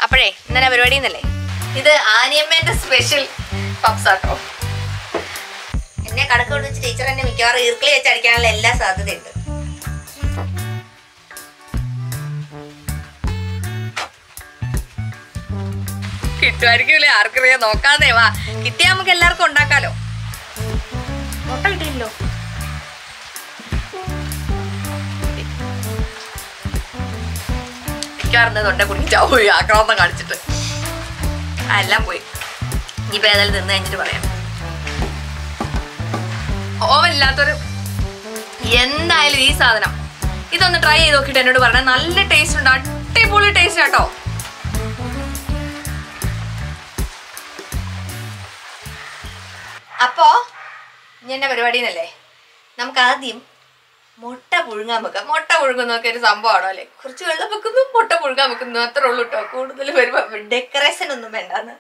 അപ്പോഴേ ഇന്നലെ പരിപാടി എന്നല്ലേ ഇത് ആനിയമ്മേന്റെ സ്പെഷ്യൽ പപ്സ് ആട്ടോ എന്നെ കടക്ക് കൊണ്ട് വെച്ച് ടീച്ചർ എന്നെ മിക്കവാറും ഈർക്കിളി വെച്ച് അടിക്കാനുള്ള എല്ലാ സാധ്യതയുണ്ട് കിട്ടുമായിരിക്കൂലേ ആർക്കറിയാം നോക്കാതെ വാ കിട്ടിയാ നമുക്ക് എല്ലാവർക്കും ഉണ്ടാക്കാലോ മുട്ട കിട്ടിയില്ലോ മിക്കവാറും തൊണ്ട കുടിച്ചാ പോയി ആക്രമണം കാണിച്ചിട്ട് ആ, എല്ലാം പോയി ഇനിയിപ്പോ ഏതായാലും നിന്ന് കഴിഞ്ഞിട്ട് പറയാം ഓവൻ ഇല്ലാത്തൊരു എന്തായാലും ഈ സാധനം ഇതൊന്ന് ട്രൈ ചെയ്ത് നോക്കിയിട്ട് എന്നോട് പറഞ്ഞ നല്ല ടേസ്റ്റ് ഉണ്ട് അടിപൊളി ടേസ്റ്റ് കേട്ടോ അപ്പോ ഇനി എന്റെ പരിപാടി എന്നല്ലേ നമുക്ക് ആദ്യം മുട്ട പുഴുങ്ങാൻ വെക്കാം മുട്ട പുഴുങ്ങുന്നൊക്കെ ഒരു സംഭവമാണോ അല്ലേ കുറച്ച് വെള്ളം വെക്കുന്നു മുട്ട പുഴുങ്ങാൻ വെക്കുന്നു അത്രേ ഉള്ളൂ കേട്ടോ കൂടുതൽ വരുമ്പോ ഡെക്കറേഷൻ ഒന്നും വേണ്ടാന്ന്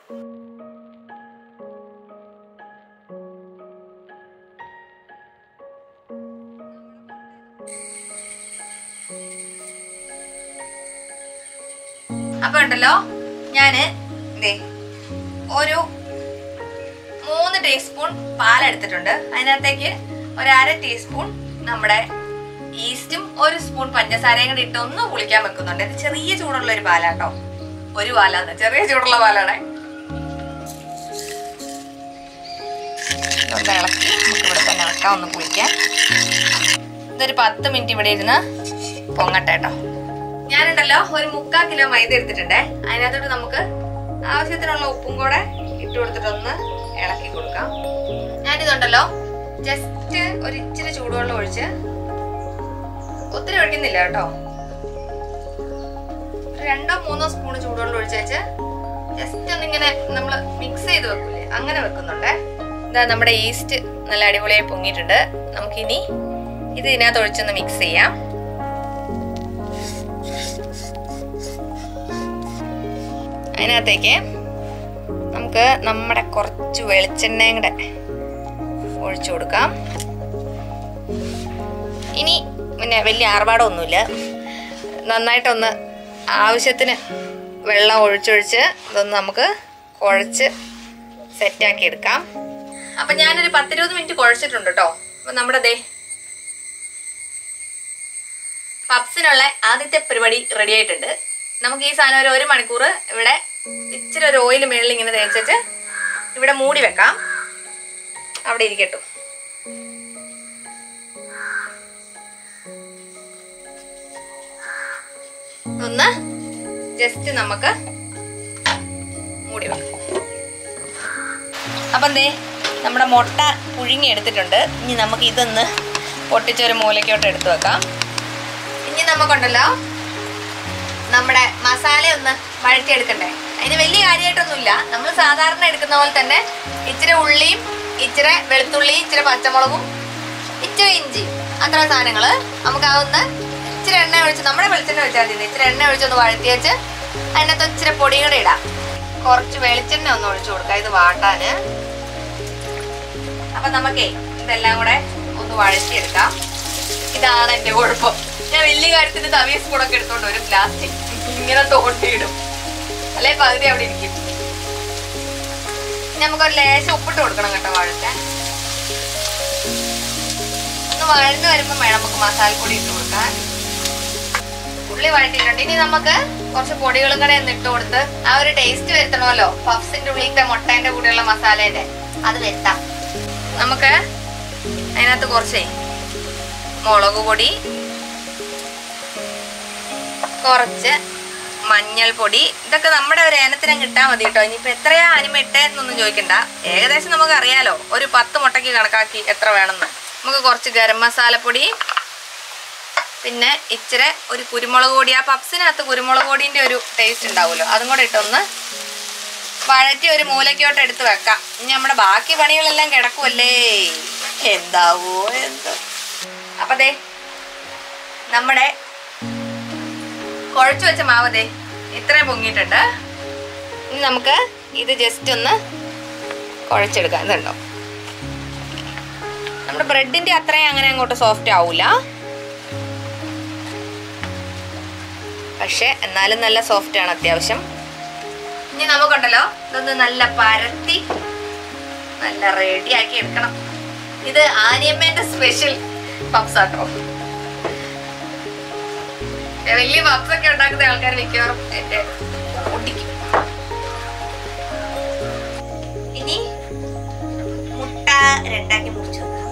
അപ്പൊ ഉണ്ടല്ലോ ഞാന് ദേ ഒരു മൂന്ന് ടീസ്പൂൺ പാലെടുത്തിട്ടുണ്ട് അതിനകത്തേക്ക് ഒരു അര ടീസ്പൂൺ നമ്മുടെ ഈസ്റ്റും ഒരു സ്പൂൺ പഞ്ചസാരയും കൂടി ഇട്ട് ഒന്ന് കുളിക്കാൻ വെക്കുന്നുണ്ട് ഇത് ചെറിയ ചൂടുള്ള ഒരു പാലാട്ടോ ഒരു പാലാന്ന് ചെറിയ ചൂടുള്ള പാലാണ് ഇതൊന്ന് ഇളക്കി നമുക്ക് ഇവിടെ തന്നെ ഇളക്കാം ഒന്ന് കുളിക്കാൻ ഇതൊരു പത്ത് മിനിറ്റ് ഇവിടെ ഇരുന്ന് പൊങ്ങട്ടെ കേട്ടോ ഞാനുണ്ടല്ലോ ഒരു മുക്കാൽ കിലോ മൈദ എടുത്തിട്ടുണ്ടേ അതിനകത്തോട്ട് നമുക്ക് ആവശ്യത്തിനുള്ള ഉപ്പും കൂടെ ഇട്ട് കൊടുത്തിട്ടൊന്ന് ഇളക്കി കൊടുക്കാം ഞാനിതുണ്ടല്ലോ ജസ്റ്റ് ഒരു ഇച്ചിരി ചൂടുവെള്ളം ഒഴിച്ച് ഒത്തിരി ഒഴിക്കുന്നില്ല കേട്ടോ ഒരു രണ്ടോ മൂന്നോ സ്പൂൺ ചൂടുവെള്ളം ഒഴിച്ച് വെച്ച് ജസ്റ്റ് ഒന്നിങ്ങനെ നമ്മൾ മിക്സ് ചെയ്ത് വെക്കൂലേ അങ്ങനെ വെക്കുന്നുണ്ടേ ഇതാ നമ്മുടെ ഈസ്റ്റ് നല്ല അടിപൊളിയായി പൊങ്ങിയിട്ടുണ്ട് നമുക്കിനി ഇത് ഇതിനകത്ത് ഒഴിച്ചൊന്ന് മിക്സ് ചെയ്യാം അതിനകത്തേക്ക് നമുക്ക് നമ്മുടെ കുറച്ച് വെളിച്ചെണ്ണയും കൂടെ ഒഴിച്ചു കൊടുക്കാം ഇനി പിന്നെ വലിയ ആർഭാടമൊന്നുമില്ല നന്നായിട്ടൊന്ന് ആവശ്യത്തിന് വെള്ളം ഒഴിച്ചൊഴിച്ച് ഇതൊന്ന് നമുക്ക് കുഴച്ച് സെറ്റാക്കി എടുക്കാം അപ്പം ഞാനൊരു പത്തിരുപത് മിനിറ്റ് കുഴച്ചിട്ടുണ്ട് കേട്ടോ അപ്പം നമ്മുടെ ദേ പപ്സിനുള്ള ആദ്യത്തെ പരിപാടി റെഡി ആയിട്ടുണ്ട് നമുക്ക് ഈ സാധനം ഒരു ഒരു മണിക്കൂർ ഇവിടെ ഇച്ചിരി ഒരു ഓയിൽ മേളിൽ ഇങ്ങനെ തേച്ചിട്ട് ഇവിടെ മൂടി വെക്കാം അവിടെ ഇരിക്കട്ടു ഒന്ന് ജസ്റ്റ് നമുക്ക് മൂടി വെക്കാം അപ്പം ദേ നമ്മുടെ മുട്ട പുഴുങ്ങി എടുത്തിട്ടുണ്ട് ഇനി നമുക്ക് ഇതൊന്ന് പൊട്ടിച്ചൊരു മൂലയ്ക്കോട്ട് എടുത്തു വെക്കാം ഇനി നമുക്കുണ്ടല്ലോ നമ്മുടെ മസാല ഒന്ന് വഴറ്റിയെടുക്കണ്ടേ അതിന് വലിയ കാര്യമായിട്ടൊന്നുമില്ല നമ്മൾ സാധാരണ എടുക്കുന്ന പോലെ തന്നെ ഇച്ചിരി ഉള്ളിയും ഇച്ചിരി വെളുത്തുള്ളി ഇച്ചിരി പച്ചമുളകും ഇച്ചിരി ഇഞ്ചി അത്ര സാധനങ്ങള് നമുക്ക് അതൊന്ന് ഇച്ചിരി എണ്ണ ഒഴിച്ച് നമ്മുടെ വെളിച്ചെണ്ണ ഒഴിച്ചാൽ മതി ഇച്ചിരി എണ്ണ ഒഴിച്ചൊന്ന് വഴറ്റി വെച്ച് അതിനകത്ത് ഇച്ചിരി പൊടിയും കൂടെ ഇടാം കുറച്ച് വെളിച്ചെണ്ണ ഒന്ന് ഒഴിച്ചു കൊടുക്കാം ഇത് വാട്ടാന് അപ്പൊ നമുക്കേ ഇതെല്ലാം കൂടെ ഒന്ന് വഴറ്റിയെടുക്കാം ഇതാണ് എന്റെ കുഴപ്പം ഞാൻ വലിയ കാര്യത്തിന് തവിയ സ്പൂണൊക്കെ എടുത്തോണ്ട് വരും പ്ലാസ്റ്റിക് ഇങ്ങനെ തോണ്ടിയിടും അല്ലെ പകുതി അവിടെ ഇരിക്കും ഇനി നമുക്കൊരു ലേശം ഉപ്പിട്ട് കൊടുക്കണം കേട്ടോ വഴറ്റാൻ ഒന്ന് വഴന്ന് വരുമ്പോ വേണം നമുക്ക് മസാലപ്പൊടി ഇട്ട് കൊടുക്കാൻ ഉള്ളി വഴറ്റിയിട്ടുണ്ട് ഇനി നമുക്ക് കുറച്ച് പൊടികളും കൂടെ ഒന്ന് ഇട്ട് കൊടുത്ത് ആ ഒരു ടേസ്റ്റ് വരുത്തണമല്ലോ പഫ്സിന്റെ ഉള്ളിലത്തെ മുട്ടേന്റെ കൂടെയുള്ള മസാലേന്റെ അത് വരുത്താം നമുക്ക് അതിനകത്ത് കുറച്ചേ മുളക് പൊടി കുറച്ച് മഞ്ഞൾപ്പൊടി ഇതൊക്കെ നമ്മുടെ ഒരു ഏനത്തിനും കിട്ടാൻ മതി കേട്ടോ ഇനിയിപ്പോൾ എത്രയാ അനിമ ഇട്ടേന്നൊന്നും ചോദിക്കണ്ട ഏകദേശം നമുക്ക് അറിയാലോ ഒരു പത്ത് മുട്ടയ്ക്ക് കണക്കാക്കി എത്ര വേണമെന്ന് നമുക്ക് കുറച്ച് ഗരം മസാലപ്പൊടി പിന്നെ ഇച്ചിരി ഒരു കുരുമുളക് പൊടി ആ പപ്സിനകത്ത് കുരുമുളക് പൊടിൻ്റെ ഒരു ടേസ്റ്റ് ഉണ്ടാവുമല്ലോ അതും കൂടെ ഇട്ടൊന്ന് വഴറ്റി ഒരു മൂലയ്ക്കോട്ട് എടുത്ത് വെക്കാം ഇനി നമ്മുടെ ബാക്കി പണികളെല്ലാം കിടക്കുമല്ലേ എന്താവോ എന്തോ അപ്പൊ ദേ നമ്മുടെ കുഴച്ചു വെച്ച മാവ് ദേ ഇത്രയും പൊങ്ങിയിട്ടുണ്ട് ഇനി നമുക്ക് ഇത് ജസ്റ്റ് ഒന്ന് കുഴച്ചെടുക്കാം ഇതുണ്ടോ നമ്മുടെ ബ്രെഡിന്റെ അത്രയും അങ്ങനെ അങ്ങോട്ട് സോഫ്റ്റ് ആവൂല പക്ഷെ എന്നാലും നല്ല സോഫ്റ്റ് ആണ് അത്യാവശ്യം ഇനി നമുക്കുണ്ടല്ലോ ഇതൊന്ന് നല്ല പരത്തി നല്ല റെഡി ആക്കി എടുക്കണം ഇത് ആനിയമ്മേന്റെ സ്പെഷ്യൽ പപ്സ് ആട്ടോ ഏ, വലിയ പപ്സ് ഒക്കെ ഉണ്ടാക്കുന്ന ആൾക്കാർ മിക്കവാറും എന്റെ ഒട്ടിക്കും ഇനി മുട്ട രണ്ടാക്കി മുറിച്ചു വെക്കാം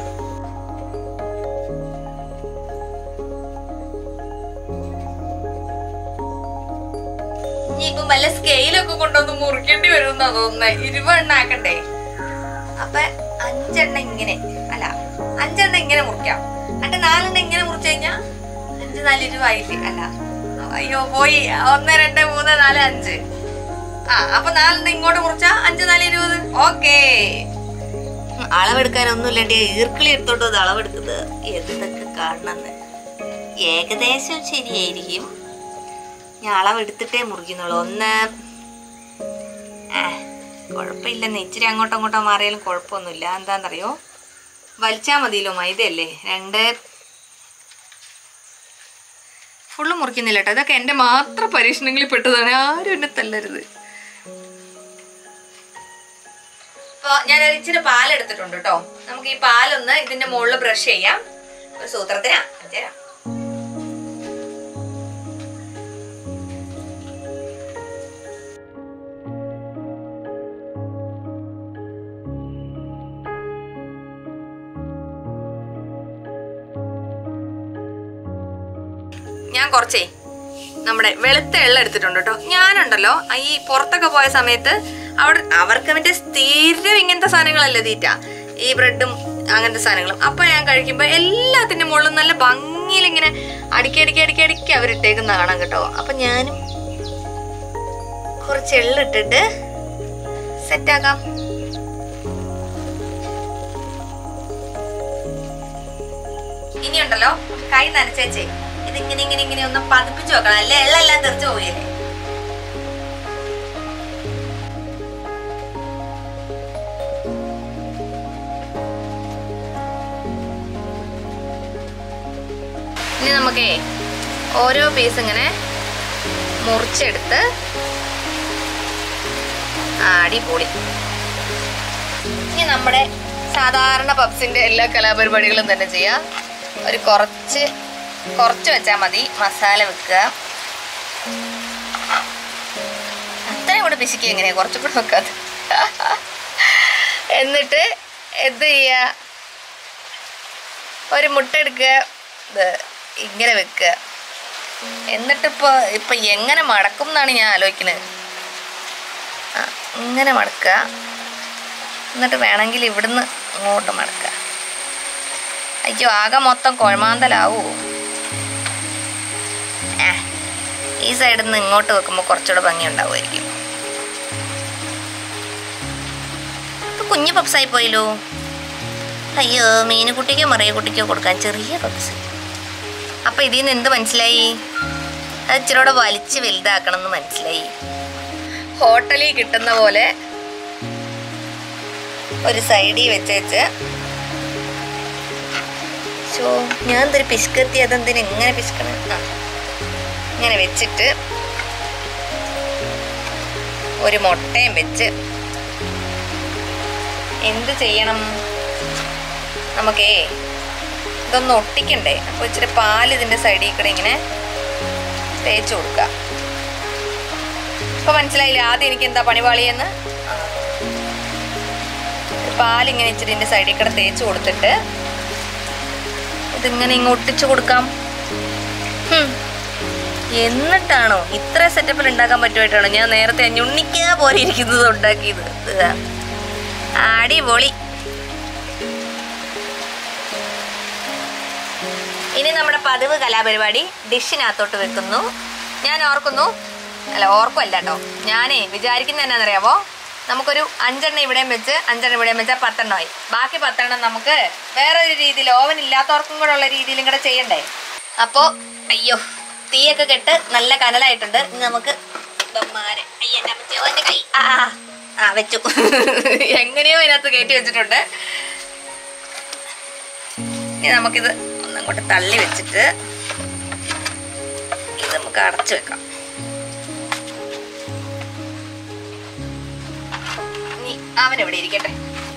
ഇനിയിപ്പം വല്ല സ്കെയിലൊക്കെ കൊണ്ടുവന്ന് മുറിക്കേണ്ടി വരുമെന്നാ തോന്നുന്നത് ഇരുപെണ്ണ ആക്കണ്ടേ അപ്പൊ അഞ്ചെണ്ണ ഇങ്ങനെ അല്ല അഞ്ചെണ്ണ ഇങ്ങനെ മുറിക്കാം എന്നിട്ട് നാലെണ്ണ ഇങ്ങനെ മുറിച്ചു കഴിഞ്ഞാ അഞ്ച് നാല് ഇരുപതായില്ലേ അല്ല അയ്യോ പോയി ഒന്ന് രണ്ട് മൂന്ന് നാല് അഞ്ച് ആ അപ്പൊ നാലെണ്ണ ഇങ്ങോട്ട് മുറിച്ചാ അഞ്ച് നാല് ഇരുപത് ഓക്കേ അളവെടുക്കാനൊന്നുമില്ലാണ്ട് ഈർക്കിളി എടുത്തോണ്ട് വന്ന് അളവെടുക്കുന്നത് എന്തൊക്കെ കാണണമെന്ന് ഏകദേശം ശരിയായിരിക്കും ഞാൻ അളവെടുത്തിട്ടേ മുറിക്കുന്നുള്ളൂ ഒന്ന് ആ കുഴപ്പമില്ലെന്ന് ഇച്ചിരി അങ്ങോട്ടോ അങ്ങോട്ടോ മാറിയാലും കുഴപ്പമൊന്നുമില്ല എന്താണെന്നറിയോ വലിച്ചാൽ മതിയല്ലോ മൈദയല്ലേ രണ്ട് ഫുള്ള് മുറിക്കുന്നില്ല കേട്ടോ ഇതൊക്കെ എൻ്റെ മാത്രം പരീക്ഷണങ്ങളിൽ പെട്ടതാണ് ആരും എന്നെ തല്ലരുത് അപ്പൊ ഞാൻ ഒരു ഇച്ചിരി പാലെടുത്തിട്ടുണ്ട് കേട്ടോ നമുക്ക് ഈ പാലൊന്ന് ഇതിന്റെ മുകളിൽ ബ്രഷ് ചെയ്യാം ഒരു സൂത്രത്തിനാ തരാം ഞാൻ കുറച്ചേ നമ്മുടെ വെളുത്ത എള്ള എടുത്തിട്ടുണ്ട് കേട്ടോ ഞാനുണ്ടല്ലോ ഈ പുറത്തൊക്കെ പോയ സമയത്ത് അവിടെ അവർക്ക് മറ്റേ സ്ഥിരം ഇങ്ങനത്തെ സാധനങ്ങളല്ലേ തീറ്റ ഈ ബ്രെഡും അങ്ങനത്തെ സാധനങ്ങളും അപ്പൊ ഞാൻ കഴിക്കുമ്പോ എല്ലാത്തിന്റെ മുകളിലും നല്ല ഭംഗിയിൽ ഇങ്ങനെ അടുക്കി അടുക്കി അടുക്കി അടുക്കി അവരിട്ടേക്കുന്ന കാണാം കേട്ടോ അപ്പൊ ഞാനും കുറച്ച് എള്ളിട്ടിട്ട് സെറ്റാക്കാം ഇനിയുണ്ടല്ലോ കൈ നനച്ചേച്ചേ ഇതിങ്ങനെ ഇങ്ങനെ ഇങ്ങനെ ഒന്ന് പതിപ്പിച്ച് വെക്കണം അല്ലേ എള്ളെല്ലാം തെറിച്ച് പോയില്ലേ ഇനി നമുക്കേ ഓരോ പീസ് ഇങ്ങനെ മുറിച്ചെടുത്ത് ആ, അടിപൊളി ഇനി നമ്മുടെ സാധാരണ പപ്സിന്റെ എല്ലാ കലാപരിപാടികളും തന്നെ ചെയ്യാം ഒരു കുറച്ച് കുറച്ച് വെച്ചാൽ മതി മസാല വെക്കുക അത്രയും കൂടെ പിശിക്കുക എങ്ങനെയാ കുറച്ചും കൂടെ വെക്കാതെ എന്നിട്ട് എന്ത് ചെയ്യുക ഒരു മുട്ട എടുക്കുക ഇത് ഇങ്ങനെ വെക്കുക എന്നിട്ടിപ്പോൾ ഇപ്പം എങ്ങനെ മടക്കും എന്നാണ് ഞാൻ ആലോചിക്കുന്നത് ആ ഇങ്ങനെ മടക്കുക എന്നിട്ട് വേണമെങ്കിൽ ഇവിടുന്ന് അങ്ങോട്ട് മടക്കുക അയ്യോ ആകെ മൊത്തം കുഴമാന്തലാവൂ ആ, ഈ സൈഡിൽ നിന്ന് ഇങ്ങോട്ട് വെക്കുമ്പോൾ കുറച്ചുകൂടെ ഭംഗി ഉണ്ടാവുമായിരിക്കും ഇത് കുഞ്ഞു പപ്സായി പോയല്ലോ അയ്യോ മീനുകുട്ടിക്കോ മറിയക്കുട്ടിക്കോ കൊടുക്കാൻ ചെറിയ പപ്സ് അപ്പം ഇതിൽ നിന്ന് എന്ത് മനസ്സിലായി അത് ഇച്ചിരൂടെ വലിച്ച് വലുതാക്കണം എന്ന് മനസ്സിലായി ഹോട്ടലിൽ കിട്ടുന്ന പോലെ ഒരു സൈഡിൽ വെച്ച് വെച്ച് ഷോ ഞാൻ എന്തൊരു പിശുക്കെത്തി അതെന്തിനു ഇങ്ങനെ പിശുക്കണം ആ ഇങ്ങനെ വെച്ചിട്ട് ഒരു മുട്ടയും വെച്ച് എന്ത് ചെയ്യണം നമുക്കേ ഇതൊന്ന് ഒട്ടിക്കണ്ടേ അപ്പോൾ ഇച്ചിരി പാൽ ഇതിൻ്റെ സൈഡിൽ കൂടെ ഇങ്ങനെ തേച്ച് കൊടുക്കുക ഇപ്പൊ മനസ്സിലായില്ലേ ആദ്യം എനിക്ക് എന്താ പണിപാളിയെന്ന് പാലിങ്ങനെ ഇച്ചിരി ഇതിൻ്റെ സൈഡിൽ കൂടെ തേച്ച് കൊടുത്തിട്ട് ഇതിങ്ങനെ ഇങ്ങ് ഒട്ടിച്ചു കൊടുക്കാം ഹും. എന്നിട്ടാണോ ഇത്ര സെറ്റപ്പിൽ ഉണ്ടാക്കാൻ പറ്റുമായിട്ടാണോ ഞാൻ നേരത്തെ ഞുണ്ണിക്ക പോലെ ഇരിക്കുന്നത് ഉണ്ടാക്കിയത് ഇതാ. അടിപൊളി ഇനി നമ്മുടെ പതിവ് കലാപരിപാടി ഡിഷിനകത്തോട്ട് വെക്കുന്നു ഞാൻ ഓർക്കുന്നു അല്ല ഓർക്കുമല്ല കേട്ടോ ഞാനേ വിചാരിക്കുന്ന എന്നാന്നറിയാവോ നമുക്കൊരു അഞ്ചെണ്ണം ഇവിടെയും വെച്ച് അഞ്ചെണ്ണം ഇവിടെയും വെച്ചാൽ പത്തെണ്ണമായി ബാക്കി പത്തെണ്ണം നമുക്ക് വേറെ ഒരു രീതിയിൽ ഓവൻ ഇല്ലാത്തവർക്കും കൂടെ ഉള്ള രീതിയിലും കൂടെ ചെയ്യണ്ടേ അപ്പോൾ അയ്യോ തീയൊക്കെ കെട്ട് നല്ല കനലായിട്ടുണ്ട് ഇനി നമുക്ക് ബമ്മാരെ. അയ്യ, എൻ്റെ അമ്മച്ചി, ഓ, എൻ്റെ കൈ. ആ, ആ, ആ വെച്ചു എങ്ങനെയോ അതിനകത്ത് കയറ്റി വെച്ചിട്ടുണ്ട് ഇനി നമുക്കിത് ഒന്നങ്ങോട്ട് തള്ളി വെച്ചിട്ട് ഇത് നമുക്ക് അടച്ചു വെക്കാം അവൻ ഇവിടെ ഇരിക്കട്ടെ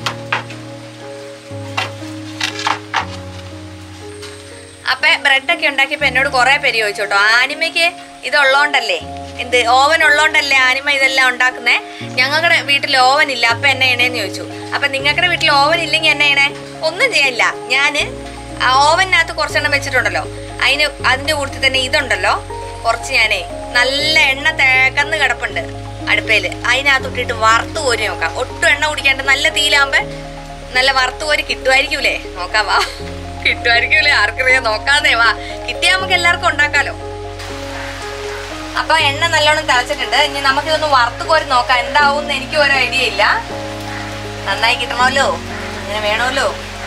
അപ്പൊ ബ്രെഡൊക്കെ ഉണ്ടാക്കിയപ്പോ എന്നോട് കുറെ പേര് ചോദിച്ചു കേട്ടോ ആനിമയ്ക്ക് ഇത് ഉള്ളോണ്ടല്ലേ എന്ത് ഓവൻ ഉള്ളോണ്ടല്ലേ ആനിമ ഇതെല്ലാം ഉണ്ടാക്കുന്നേ ഞങ്ങളുടെ വീട്ടിൽ ഓവൻ ഇല്ല അപ്പൊ എന്നെ ഇണേന്ന് ചോദിച്ചു അപ്പൊ നിങ്ങളുടെ വീട്ടിൽ ഓവൻ ഇല്ലെങ്കിൽ എന്നെ ഇണേ ഒന്നും ചെയ്യില്ല ഞാന് ആ ഓവനകത്ത് കുറച്ചെണ്ണം വെച്ചിട്ടുണ്ടല്ലോ അതിന് അതിന്റെ കൂട്ടത്തിൽ തന്നെ ഇതുണ്ടല്ലോ കുറച്ച് ഞാനേ നല്ല എണ്ണ തേക്കന്ന് കിടപ്പുണ്ട് അടുപ്പേല് അതിനകത്ത് ഇട്ടിട്ട് വറുത്ത് കോരി നോക്കാം ഒട്ടും എണ്ണ കുടിക്കാണ്ട് നല്ല തീയിലാകുമ്പോ നല്ല വറുത്ത് കോരി കിട്ടുമായിരിക്കൂലേ നോക്കാം വാ കിട്ടുമായിരിക്കൂലേ ആർക്കറിയാം നോക്കാതെ വാ കിട്ടിയാ നമുക്ക് എല്ലാവർക്കും ഉണ്ടാക്കാലോ അപ്പൊ എണ്ണ നല്ലോണം തിളച്ചിട്ടുണ്ട് ഇനി നമുക്കിതൊന്ന് വറുത്ത് കോരി നോക്കാം എന്താവും എന്ന് എനിക്ക് ഒരു ഐഡിയ ഇല്ല നന്നായി കിട്ടണമല്ലോ അങ്ങനെ വേണമല്ലോ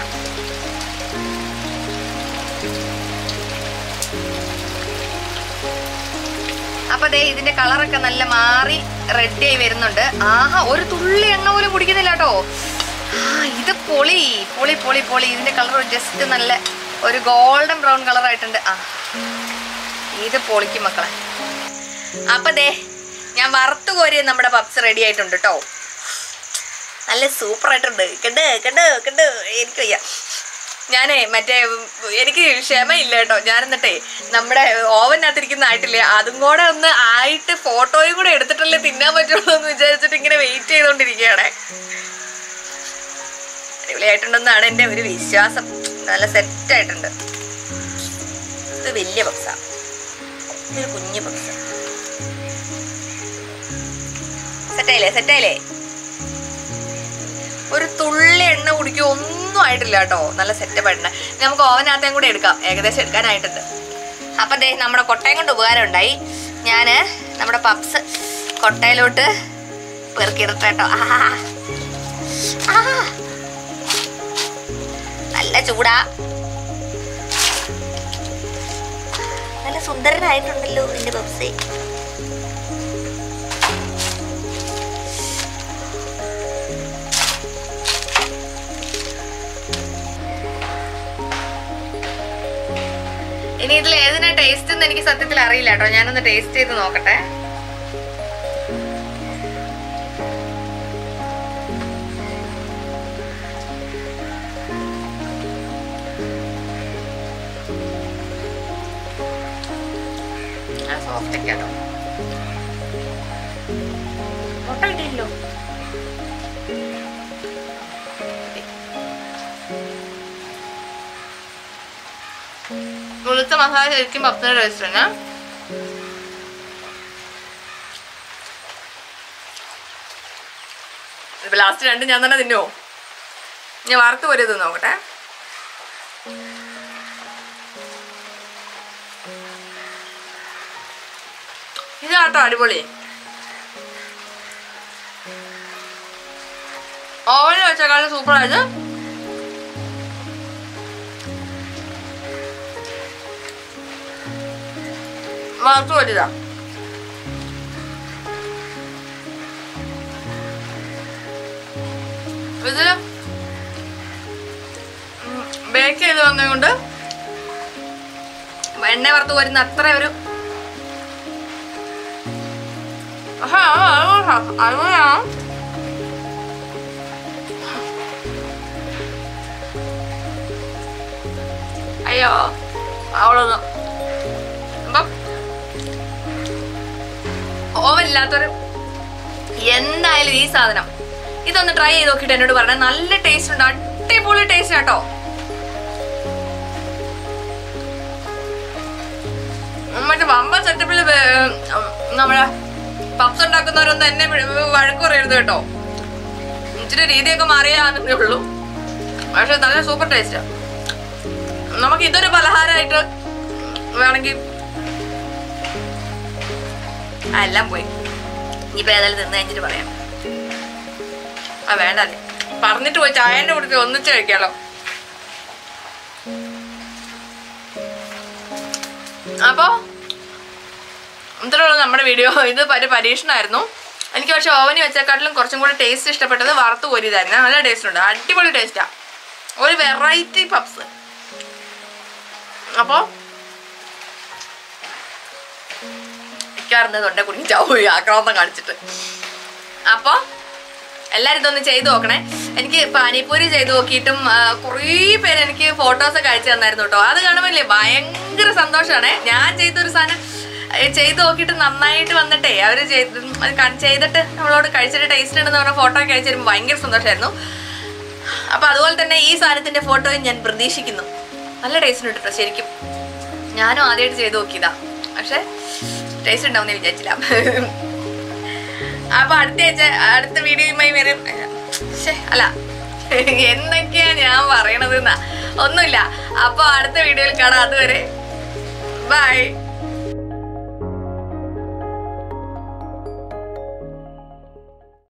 അപ്പൊ ദേ ഇതിന്റെ കളറൊക്കെ നല്ല മാറി റെഡി ആയി വരുന്നുണ്ട് ആഹാ ഒരു തുള്ളി എണ്ണ പോലും കുടിക്കുന്നില്ല കേട്ടോ ആ ഇത് പൊളി പൊളി പൊളി പൊളി ഇതിന്റെ കളർ ജസ്റ്റ് നല്ല ഒരു ഗോൾഡൻ ബ്രൗൺ കളർ ആയിട്ടുണ്ട് ആ ഇത് പൊളിക്കും മക്കളെ അപ്പൊ ദേ ഞാൻ വറുത്ത് കോരിയ നമ്മുടെ പപ്സ് റെഡി ആയിട്ടുണ്ട് കേട്ടോ നല്ല സൂപ്പർ ആയിട്ടുണ്ട് കണ്ട് കണ്ട് കണ്ട് എനിക്ക് വയ്യ ഞാനേ മറ്റേ ഉം, എനിക്ക് ക്ഷമയില്ല കേട്ടോ ഞാൻ എന്നിട്ടേ നമ്മുടെ ഓവനകത്തിരിക്കുന്ന ആയിട്ടില്ലേ അതും കൂടെ ഒന്ന് ആയിട്ട് ഫോട്ടോയും കൂടെ എടുത്തിട്ടല്ലേ തിന്നാൻ പറ്റുള്ളൂ എന്ന് വിചാരിച്ചിട്ട് ഇങ്ങനെ വെയിറ്റ് ചെയ്തോണ്ടിരിക്കുകയാണ് അടിപൊളിയായിട്ടുണ്ടെന്നാണ് എൻ്റെ ഒരു വിശ്വാസം നല്ല സെറ്റ് ആയിട്ടുണ്ട് ഇത് വലിയ ബക്സ ഇതൊരു കുഞ്ഞു ബക്സ സെറ്റായില്ലേ സെറ്റായില്ലേ ഒരു തുള്ളി എണ്ണ കുടിക്കുക ഒന്നും ആയിട്ടില്ല കേട്ടോ നല്ല സെറ്റപ്പ് ആയിട്ടുണ്ട് ഇനി നമുക്ക് ഓവനകത്തേം കൂടെ എടുക്കാം ഏകദേശം എടുക്കാനായിട്ടുണ്ട് അപ്പം ദേ നമ്മുടെ കൊട്ടയം കൊണ്ട് ഉപകാരം ഉണ്ടായി ഞാൻ നമ്മുടെ പപ്സ് കൊട്ടയിലോട്ട് പെറുക്കിയിടട്ടെ കേട്ടോ ആ ആ. നല്ല ചൂടാ നല്ല സുന്ദരനായിട്ടുണ്ടല്ലോ എന്റെ പപ്സേ ഇനി ഇതിൽ ഏതിനാ ടേസ്റ്റ് എന്ന് എനിക്ക് സത്യത്തിൽ അറിയില്ല കേട്ടോ ഞാനൊന്ന് ടേസ്റ്റ് ചെയ്ത് നോക്കട്ടെ സോഫ്റ്റ് ഒക്കെ കേട്ടോ മുട്ട കിട്ടിയില്ലോ വെളുത്ത മസാല ശരിക്കും പപ്സിന്റെ ടേസ്റ്റ് തന്നെ ഇപ്പൊ ലാസ്റ്റ് രണ്ട് ഞാൻ തന്നെ തിന്നുവോ ഞാൻ വറുത്ത് പോലെ ഇത് നോക്കട്ടെ ഇതാട്ടോ അടിപൊളി ഓവനിൽ വെച്ചേക്കാളും സൂപ്പർ ആയത് വറുത്ത് വലുതാ ഇത് ബേക്ക് ചെയ്ത് വന്നതുകൊണ്ട് എണ്ണ വറുത്ത് വരുന്ന അത്ര ഒരു ആഹാ, അടിപൊളിയാ, അടിപൊളിയാ. അയ്യോ അവളൊന്നും അപ്പം ഓവൻ ഇല്ലാത്തൊരു എന്തായാലും ഈ സാധനം ഇതൊന്ന് ട്രൈ ചെയ്ത് നോക്കിയിട്ട് എന്നോട് പറഞ്ഞ നല്ല ടേസ്റ്റ് ഉണ്ട് അടിപൊളി ടേസ്റ്റ് കേട്ടോ മറ്റേ വമ്പ സെറ്റപ്പിൽ നമ്മളെ പപ്സ് ഉണ്ടാക്കുന്നവരൊന്നും എന്നെ വി- വഴക്ക് പറയരുത് കേട്ടോ ഇച്ചിരി രീതിയൊക്കെ മാറിയാന്നേ ഉള്ളൂ പക്ഷെ നല്ല സൂപ്പർ ടേസ്റ്റാ നമുക്ക് ഇതൊരു പലഹാരമായിട്ട് വേണമെങ്കിൽ ആ എല്ലാം പോയി ഇനിയിപ്പോ ഏതായാലും തിന്നു കഴിഞ്ഞിട്ട് പറയാം ആ വേണ്ടല്ലേ പറഞ്ഞിട്ട് പോയി ചായന്റെ കുടിച്ച് ഒന്നിച്ച് കഴിക്കാലോ അപ്പോ ഇത്രയുള്ള നമ്മുടെ വീഡിയോ ഇത് ഒരു പരീക്ഷണമായിരുന്നു എനിക്ക് പക്ഷെ ഓവനി വെച്ചേക്കാട്ടിലും കുറച്ചും കൂടി ടേസ്റ്റ് ഇഷ്ടപ്പെട്ടത് വറുത്ത് കോരിയതായിരുന്നു നല്ല ടേസ്റ്റ് ഉണ്ട് അടിപൊളി ടേസ്റ്റാ ഒരു വെറൈറ്റി പപ്സ് അപ്പോൾ മിക്കാറുണ്ട് തൊണ്ട കുടുങ്ങി ചാവും ഈ ആക്രമണം കാണിച്ചിട്ട് അപ്പോൾ എല്ലാവരും ഇതൊന്ന് ചെയ്തു നോക്കണേ എനിക്ക് പാനിപ്പൂരി ചെയ്തു നോക്കിയിട്ടും ആ, കുറേ പേര് എനിക്ക് ഫോട്ടോസ് അയച്ചു തന്നായിരുന്നു കേട്ടോ അത് കാണുമ്പോൾ ഭയങ്കര സന്തോഷമാണ് ഞാൻ ചെയ്തൊരു സാധനം ഏ, ചെയ്ത് നോക്കിയിട്ട് നന്നായിട്ട് വന്നിട്ടേ അവർ ചെയ്ത് അത് കൺ- ചെയ്തിട്ട് നമ്മളോട് കഴിച്ചിട്ട് ടേസ്റ്റ് ഉണ്ടെന്ന് പറഞ്ഞ ഫോട്ടോ ഒക്കെ അയച്ചു തരുമ്പോൾ ഭയങ്കര സന്തോഷമായിരുന്നു അപ്പൊ അതുപോലെ തന്നെ ഈ സാധനത്തിന്റെ ഫോട്ടോയും ഞാൻ പ്രതീക്ഷിക്കുന്നു നല്ല ടേസ്റ്റ് ഉണ്ട് കേട്ടോ ശരിക്കും ഞാനും ആദ്യമായിട്ട് ചെയ്ത് നോക്കിയതാ പക്ഷെ ടേസ്റ്റ് ഉണ്ടാവുമെന്ന് വിചാരിച്ചില്ല അപ്പൊ അടുത്ത ആഴ്ച അടുത്ത വീഡിയോയുമായി വരും ശ്ശെ, അല്ല എന്തൊക്കെയാ ഞാൻ പറയണത് എന്നാ ഒന്നുമില്ല അപ്പൊ അടുത്ത വീഡിയോയിൽ കാണാം അതുവരെ ബൈ